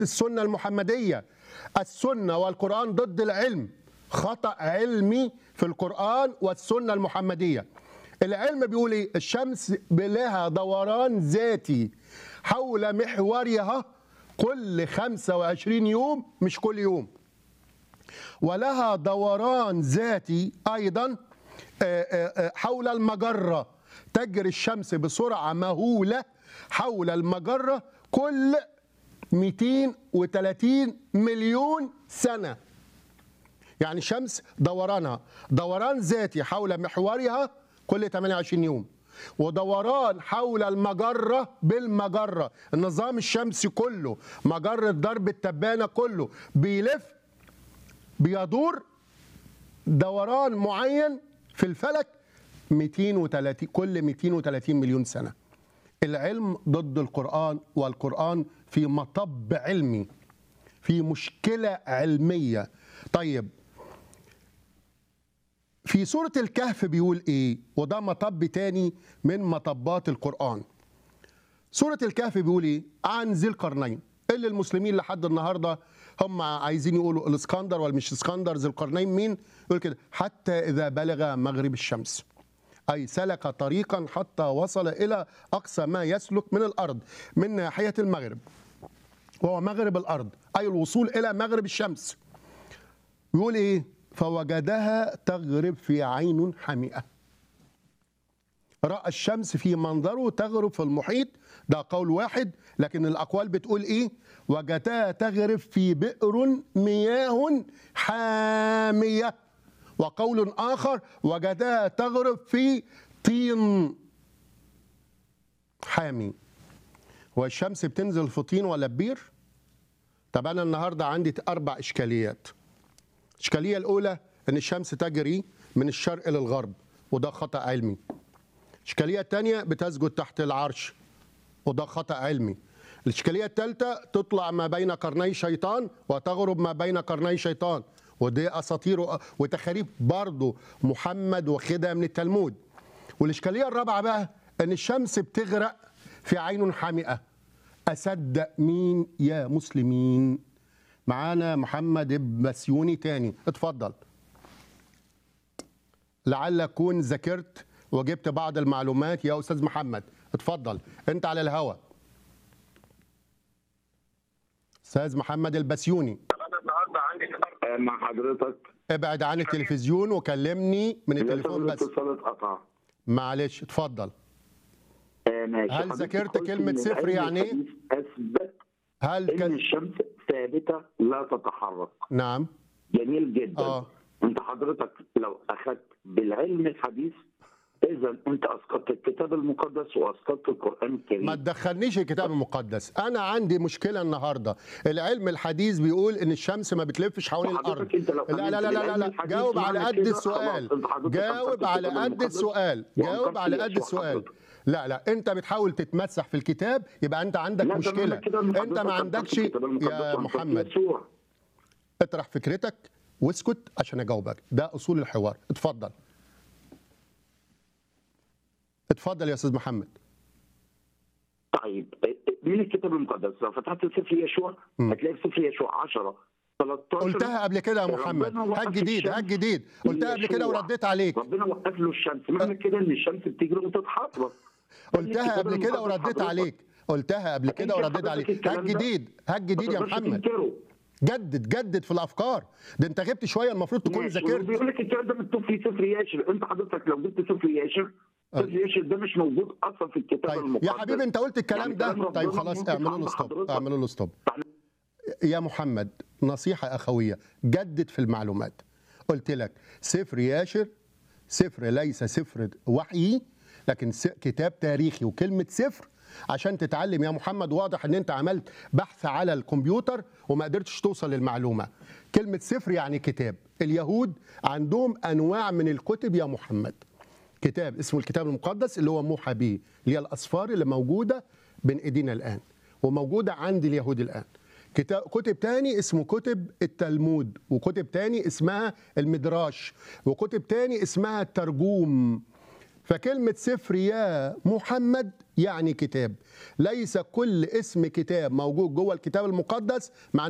السنة المحمدية السنة والقرآن ضد العلم خطأ علمي في القرآن والسنة المحمدية العلم بيقول ايه الشمس لها دوران ذاتي حول محورها كل 25 يوم مش كل يوم ولها دوران ذاتي ايضا آه، آه، آه، حول المجره تجري الشمس بسرعه مهوله حول المجره كل 230 مليون سنه يعني الشمس دورانها دوران ذاتي حول محورها كل 28 يوم ودوران حول المجرة بالمجرة النظام الشمسي كله مجرة درب التبانة كله بيلف بيدور دوران معين في الفلك 230 كل 230 مليون سنة العلم ضد القرآن والقرآن في مطب علمي في مشكلة علمية طيب في سورة الكهف بيقول ايه وده مطب تاني من مطبات القرآن سورة الكهف بيقول ايه عن ذي القرنين اللي المسلمين لحد النهارده هم عايزين يقولوا الاسكندر ولا مش اسكندر ذي القرنين مين يقول كده حتى اذا بلغ مغرب الشمس اي سلك طريقا حتى وصل الى اقصى ما يسلك من الارض من ناحيه المغرب وهو مغرب الارض اي الوصول الى مغرب الشمس يقول ايه فوجدها تغرب في عين حمئه راى الشمس في منظره تغرب في المحيط ده قول واحد لكن الاقوال بتقول ايه وجدها تغرب في بئر مياه حاميه وقول اخر وجدها تغرب في طين حامي والشمس بتنزل في طين ولا بير طب انا النهارده عندي اربع اشكاليات الاشكاليه الاولى ان الشمس تجري من الشرق للغرب وده خطا علمي الاشكاليه الثانيه بتسجد تحت العرش وده خطا علمي الاشكاليه الثالثه تطلع ما بين قرني شيطان وتغرب ما بين قرني شيطان ودي اساطير و- وتخاريف برضه محمد واخدها من التلمود والاشكاليه الرابعه بقى ان الشمس بتغرق في عين حامئه اصدق مين يا مسلمين معانا محمد بسيوني تاني اتفضل لعل اكون ذاكرت وجبت بعض المعلومات يا استاذ محمد اتفضل انت على الهوا استاذ محمد البسيوني آه، مع حضرتك ابعد عن التلفزيون وكلمني من التليفون بس الاتصال اتقطع معلش اتفضل آه، ماشي هل حضرتك ذاكرت قلت كلمة إن صفر العلم يعني إيه؟ الحديث اثبت هل ان كان الشمس ثابته لا تتحرك نعم جميل جدا اه انت حضرتك لو اخذت بالعلم الحديث اذا انت اسقطت الكتاب المقدس واسقطت القران الكريم ما تدخلنيش الكتاب المقدس انا عندي مشكله النهارده العلم الحديث بيقول ان الشمس ما بتلفش حوالين الارض حضرتك انت لو لا لا لا لا لا, بالعلم لا. الحديث جاوب على معنى قد كده السؤال خلاص، انت حضرتك جاوب أنكرت على الكتاب قد المقدس السؤال جاوب وأنكرت على قد يسوع السؤال حضرتك. لا لا انت بتحاول تتمسح في الكتاب يبقى انت عندك لا، ده مشكله معنى كده إن انت حضرتك ما أنكرت عندكش الكتاب المقدس يا وأنكرت محمد يسوع. اطرح فكرتك واسكت عشان اجاوبك ده اصول الحوار اتفضل اتفضل يا استاذ محمد طيب من الكتاب المقدس لو فتحت سفر يشوع هتلاقي في سفر يشوع 10 13 قلتها قبل كده يا محمد ربنا وقف هات جديد الشمس هات جديد قلتها قبل كده ليشوع. ورديت عليك ربنا وقف له الشمس معنى كده ان الشمس بتجري وتتحرك قلتها قبل كده ورديت عليك قلتها قبل كده أنت ورديت حضرتك عليك الكلام هات ده جديد هات جديد يا ما تقدرش محمد تنكره. جدد جدد في الافكار ده انت غبت شويه المفروض تكون ماشي. ذاكرت بيقول لك الكلام ده مكتوب في سفر ياشر انت حضرتك لو جبت سفر ياشر سفر ياشر ده مش موجود اصلا في الكتاب طيب المقدس يا حبيبي انت قلت الكلام يعني ده كلام طيب ربنا خلاص ممكن اعملوا له عند ستوب حضرتك. اعملوا له ستوب فاحنا يا محمد نصيحة أخوية جدد في المعلومات قلت لك سفر ياشر سفر ليس سفر وحيي لكن س- كتاب تاريخي وكلمة سفر عشان تتعلم يا محمد واضح ان انت عملت بحث على الكمبيوتر وما قدرتش توصل للمعلومة كلمة سفر يعني كتاب اليهود عندهم انواع من الكتب يا محمد كتاب اسمه الكتاب المقدس اللي هو موحى به اللي هي الاسفار اللي موجوده بين ايدينا الان وموجوده عند اليهود الان كتاب كتب تاني اسمه كتب التلمود وكتب تاني اسمها المدراش وكتب تاني اسمها الترجوم فكلمة سفر يا محمد يعني كتاب ليس كل اسم كتاب موجود جوه الكتاب المقدس مع